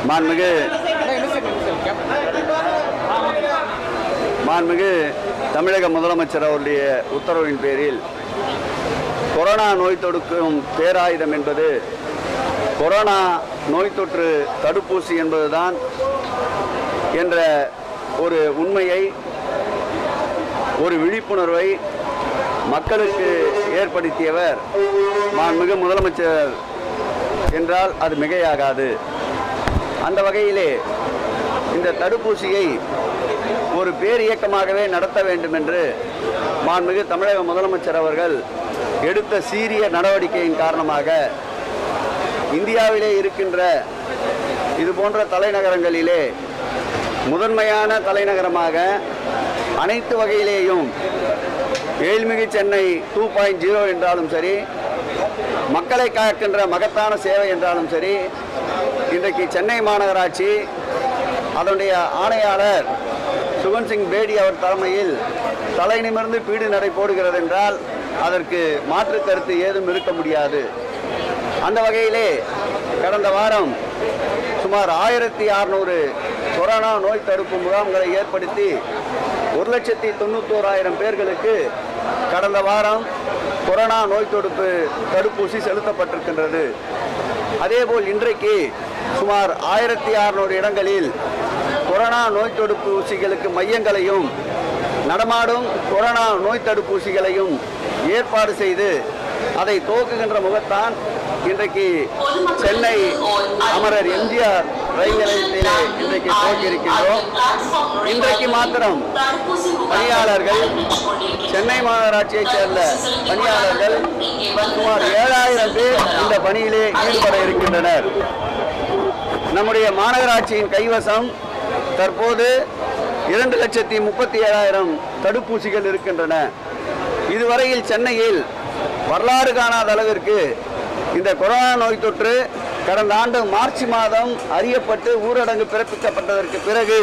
மாண்புமிகு மாண்புமிகு தமிழக முதலமைச்சர் அவருடைய உத்தரவின் பேரில் கொரோனா நோய் தொடுக்கும் பேராயுதம் என்பது கொரோனா நோய் தொற்று தடுப்பூசி என்பதுதான் என்ற ஒரு உண்மையை ஒரு விழிப்புணர்வை மக்களுக்கு ஏற்படுத்தியவர் மாண்புமிகு முதலமைச்சர் என்றால் அது மிகையாகாது அந்த வகையிலே இந்த தடுப்பூசியை ஒரு பேர் இயக்கமாகவே நடத்த வேண்டும் என்று மாண்புமிகு தமிழக முதலமைச்சர் அவர்கள் எடுத்த சீரிய நடவடிக்கையின் காரணமாக இந்தியாவிலே இருக்கின்ற இது போன்ற தலைநகரங்களிலே முதன்மையான தலைநகரமாக அனைத்து வகையிலேயும் ஏழ்மிகு சென்னை டூ பாயிண்ட் ஜீரோ என்றாலும் சரி மக்களை காக்கின்ற மகத்தான சேவை என்றாலும் சரி இன்றைக்கு சென்னை மாநகராட்சி அதனுடைய ஆணையாளர் சுகன் சிங் பேடி அவர் தலைமையில் தலை நிமிர்ந்து பீடு நடை போடுகிறது என்றால் அதற்கு மாற்று கருத்து ஏதும் இருக்க முடியாது அந்த வகையிலே கடந்த வாரம் சுமார் ஆயிரத்தி அறநூறு கொரோனா நோய் தடுப்பு முகாம்களை ஏற்படுத்தி ஒரு லட்சத்தி தொண்ணூத்தோராயிரம் பேர்களுக்கு கடந்த வாரம் கொரோனா நோய் தொடுப்பு தடுப்பூசி செலுத்தப்பட்டிருக்கின்றது அதேபோல் இன்றைக்கு சுமார் ஆயிரத்தி அறநூறு இடங்களில் கொரோனா நோய் தடுப்பூசிகளுக்கு மையங்களையும் நடமாடும் கொரோனா நோய் தடுப்பூசிகளையும் ஏற்பாடு செய்து அதை துவக்குகின்ற முகத்தான் இன்றைக்கு சென்னை அமரர் எம்ஜிஆர் ரயில் நிலையத்திலே இன்றைக்கு துவக்கியிருக்கின்றோம் இன்றைக்கு மாத்திரம் பணியாளர்கள் சென்னை மாநகராட்சியைச் சேர்ந்த பணியாளர்கள் சுமார் ஏழாயிரம் பேர் இந்த பணியிலே ஈடுபட இருக்கின்றனர் நம்முடைய மாநகராட்சியின் கைவசம் தற்போது இரண்டு லட்சத்தி முப்பத்தி ஏழாயிரம் தடுப்பூசிகள் இருக்கின்றன இதுவரையில் சென்னையில் வரலாறு காணாத அளவிற்கு இந்த கொரோனா நோய் தொற்று கடந்த ஆண்டு மார்ச் மாதம் அறியப்பட்டு ஊரடங்கு பிறப்பிக்கப்பட்டதற்கு பிறகு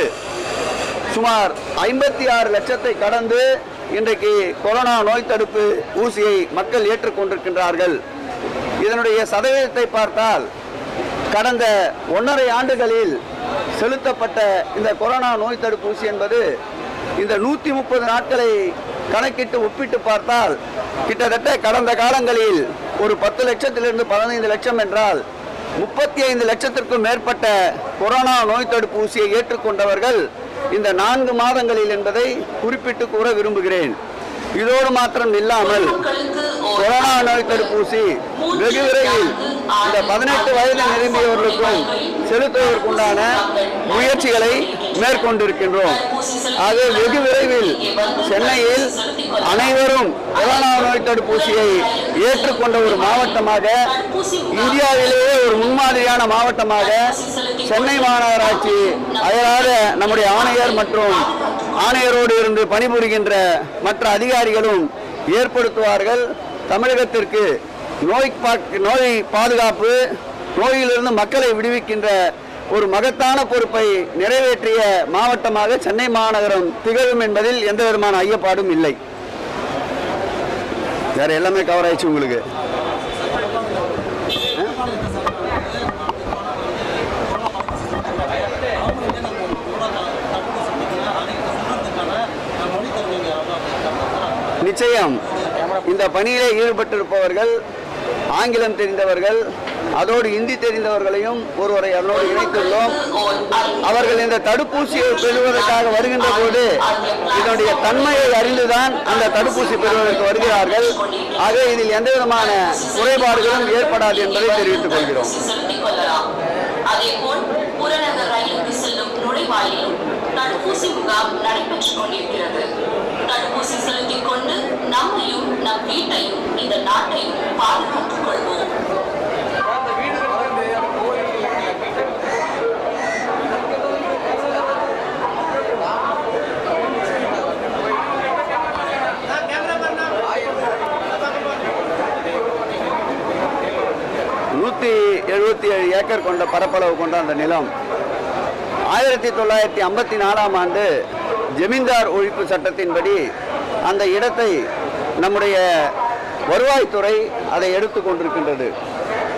சுமார் ஐம்பத்தி ஆறு லட்சத்தை கடந்து இன்றைக்கு கொரோனா நோய் தடுப்பு ஊசியை மக்கள் ஏற்றுக்கொண்டிருக்கின்றார்கள் இதனுடைய சதவீதத்தை பார்த்தால் கடந்த ஒன்றரை ஆண்டுகளில் செலுத்தப்பட்ட இந்த கொரோனா நோய் தடுப்பூசி என்பது இந்த நூற்றி முப்பது நாட்களை கணக்கிட்டு ஒப்பிட்டு பார்த்தால் கிட்டத்தட்ட கடந்த காலங்களில் ஒரு பத்து லட்சத்திலிருந்து பதினைந்து லட்சம் என்றால் முப்பத்தி ஐந்து லட்சத்திற்கும் மேற்பட்ட கொரோனா நோய் தடுப்பு ஊசியை ஏற்றுக்கொண்டவர்கள் இந்த நான்கு மாதங்களில் என்பதை குறிப்பிட்டு கூற விரும்புகிறேன் இதோடு மாத்திரம் இல்லாமல் கொரோனா நோய் தடுப்பூசி வெகு விரைவில் இந்த பதினெட்டு வயது நிரம்பியவர்களுக்கும் செலுத்துவதற்குண்டான முயற்சிகளை மேற்கொண்டிருக்கின்றோம் ஆக வெகு விரைவில் சென்னையில் அனைவரும் கொரோனா நோய் தடுப்பூசியை ஏற்றுக்கொண்ட ஒரு மாவட்டமாக இந்தியாவிலேயே ஒரு முன்மாதிரியான மாவட்டமாக சென்னை மாநகராட்சி அயராத நம்முடைய ஆணையர் மற்றும் ஆணையரோடு இருந்து பணிபுரிகின்ற மற்ற அதிகாரிகளும் ஏற்படுத்துவார்கள் தமிழகத்திற்கு நோய் பா- நோய் பாதுகாப்பு நோயிலிருந்து மக்களை விடுவிக்கின்ற ஒரு மகத்தான பொறுப்பை நிறைவேற்றிய மாவட்டமாக சென்னை மாநகரம் திகழும் என்பதில் எந்த விதமான ஐயப்பாடும் இல்லை வேற எல்லாமே கவர் ஆயிடுச்சு உங்களுக்கு நிச்சயம் இந்த பணியிலே ஈடுபட்டிருப்பவர்கள் ஆங்கிலம் தெரிந்தவர்கள் அதோடு இந்தி தெரிந்தவர்களையும் ஒருவரை அதனோடு இணைத்துள்ளோம் அவர்கள் இந்த தடுப்பூசியை பெறுவதற்காக வருகின்ற போது இதனுடைய தன்மையை அறிந்துதான் அந்த தடுப்பூசி பெறுவதற்கு வருகிறார்கள் ஆக இதில் எந்த விதமான குறைபாடுகளும் ஏற்படாது என்பதை தெரிவித்துக் கொள்கிறோம் செலுத்திக் கொள்ளலாம் அதேபோல் புறநகர் ரயிலுக்கு செல்லும் நுழைவாயிலும் தடுப்பூசி முகாம் நடைபெற்றுக் கொண்டிருக்கிறது தடுப்பூசி செலுத்திக் கொண்டு நம்மையும் நம் வீட்டையும் இந்த நாட்டையும் பாதுகாத்துக் கொள்வோம் நூற்றி எழுபத்தி ஏழு ஏக்கர் கொண்ட பரப்பளவு கொண்ட அந்த நிலம் ஆயிரத்தி தொள்ளாயிரத்தி ஐம்பத்தி நாலாம் ஆண்டு ஜமீன்தார் ஒழிப்பு சட்டத்தின்படி அந்த இடத்தை நம்முடைய வருவாய்த்துறை அதை எடுத்து கொண்டிருக்கின்றது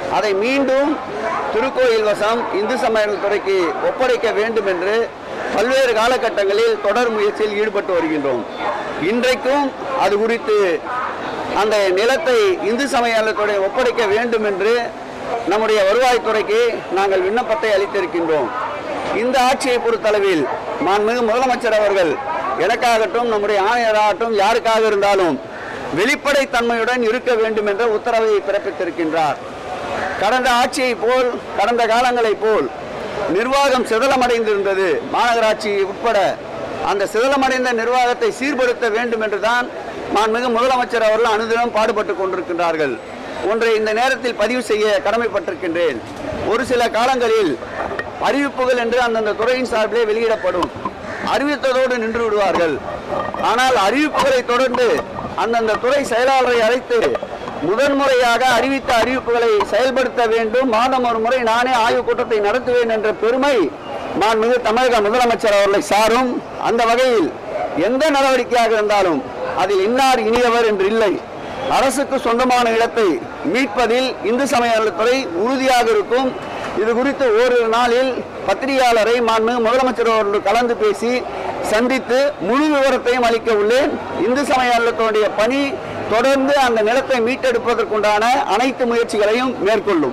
அதை மீண்டும் திருக்கோயில் வசம் இந்து சமயத்துறைக்கு ஒப்படைக்க வேண்டும் என்று பல்வேறு காலகட்டங்களில் தொடர் முயற்சியில் ஈடுபட்டு வருகின்றோம் இன்றைக்கும் அது குறித்து அந்த நிலத்தை இந்து சமயத்துறை ஒப்படைக்க வேண்டும் என்று நம்முடைய வருவாய்த்துறைக்கு நாங்கள் விண்ணப்பத்தை அளித்திருக்கின்றோம் இந்த ஆட்சியை பொறுத்தளவில் மாண்புமிகு முதலமைச்சர் அவர்கள் எனக்காகட்டும் நம்முடைய ஆணையராகட்டும் யாருக்காக இருந்தாலும் வெளிப்படைத்தன்மையுடன் இருக்க வேண்டும் என்ற உத்தரவை பிறப்பித்திருக்கின்றார் கடந்த ஆட்சியை போல் கடந்த காலங்களைப் போல் நிர்வாகம் சிதலமடைந்திருந்தது மாநகராட்சி உட்பட அந்த சிதலமடைந்த நிர்வாகத்தை சீர்படுத்த வேண்டும் என்றுதான் மாண்புமிகு முதலமைச்சர் அவர்கள் அனுதினம் பாடுபட்டு கொண்டிருக்கின்றார்கள் ஒன்றை இந்த நேரத்தில் பதிவு செய்ய கடமைப்பட்டிருக்கின்றேன் ஒரு சில காலங்களில் அறிவிப்புகள் என்று அந்தந்த துறையின் சார்பிலே வெளியிடப்படும் அறிவித்ததோடு நின்று விடுவார்கள் ஆனால் அறிவிப்புகளை தொடர்ந்து அந்தந்த துறை செயலாளரை அழைத்து முதன்முறையாக அறிவித்த அறிவிப்புகளை செயல்படுத்த வேண்டும் மாதம் ஒரு முறை நானே ஆய்வுக் கூட்டத்தை நடத்துவேன் என்ற பெருமை மாண்புமிகு தமிழக முதலமைச்சர் அவர்களை சாரும் அந்த வகையில் எந்த நடவடிக்கையாக இருந்தாலும் அதில் இன்னார் இனியவர் என்று இல்லை அரசுக்கு சொந்தமான இடத்தை மீட்பதில் இந்து சமய நலத்துறை உறுதியாக இருக்கும் இது குறித்து ஓரிரு நாளில் பத்திரிகையாளரை மாண்புமிகு முதலமைச்சர் அவர்கள் கலந்து பேசி சந்தித்து முழு விவரத்தையும் அளிக்க உள்ளேன் இந்து சமய நலத்துடைய பணி தொடர்ந்து அந்த நிலத்தை மீட்டெடுப்பதற்குண்டான அனைத்து முயற்சிகளையும் மேற்கொள்ளும்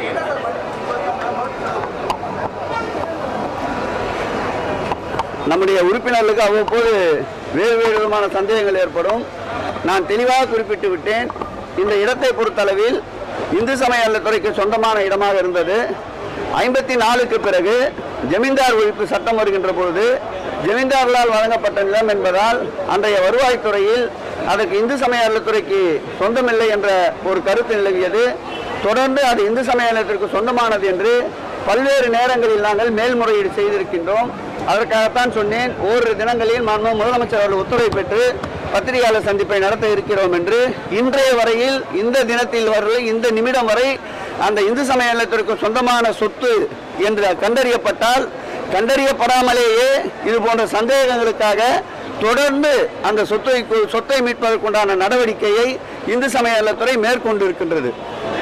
நம்முடைய உறுப்பினர்களுக்கு அவ்வப்போது வேறு வேறு விதமான சந்தேகங்கள் ஏற்படும் நான் தெளிவாக குறிப்பிட்டு விட்டேன் இந்த இடத்தை பொறுத்தளவில் இந்து சமய நலத்துறைக்கு சொந்தமான இடமாக இருந்தது ஐம்பத்தி நாலுக்கு பிறகு ஜமீன்தார் ஒழிப்பு சட்டம் வருகின்ற பொழுது ஜமீன்தார்களால் வழங்கப்பட்ட நிலம் என்பதால் அன்றைய வருவாய்த்துறையில் அதற்கு இந்து சமய நலத்துறைக்கு சொந்தமில்லை என்ற ஒரு கருத்து நிலவியது தொடர்ந்து அது இந்து சமய நலத்திற்கு சொந்தமானது என்று பல்வேறு நேரங்களில் நாங்கள் மேல்முறையீடு செய்திருக்கின்றோம் அதற்காகத்தான் சொன்னேன் ஓரிரு தினங்களில் மாண்பு முதலமைச்சர் அவர்கள் உத்தரவை பெற்று பத்திரிகையாளர் சந்திப்பை நடத்த இருக்கிறோம் என்று இன்றைய வரையில் இந்த தினத்தில் வரை இந்த நிமிடம் வரை அந்த இந்து சமய நிலத்திற்கு சொந்தமான சொத்து என்று கண்டறியப்பட்டால் கண்டறியப்படாமலேயே இது போன்ற சந்தேகங்களுக்காக தொடர்ந்து அந்த சொத்தை சொத்தை மீட்பதற்குண்டான நடவடிக்கையை இந்து சமய நலத்துறை மேற்கொண்டிருக்கின்றது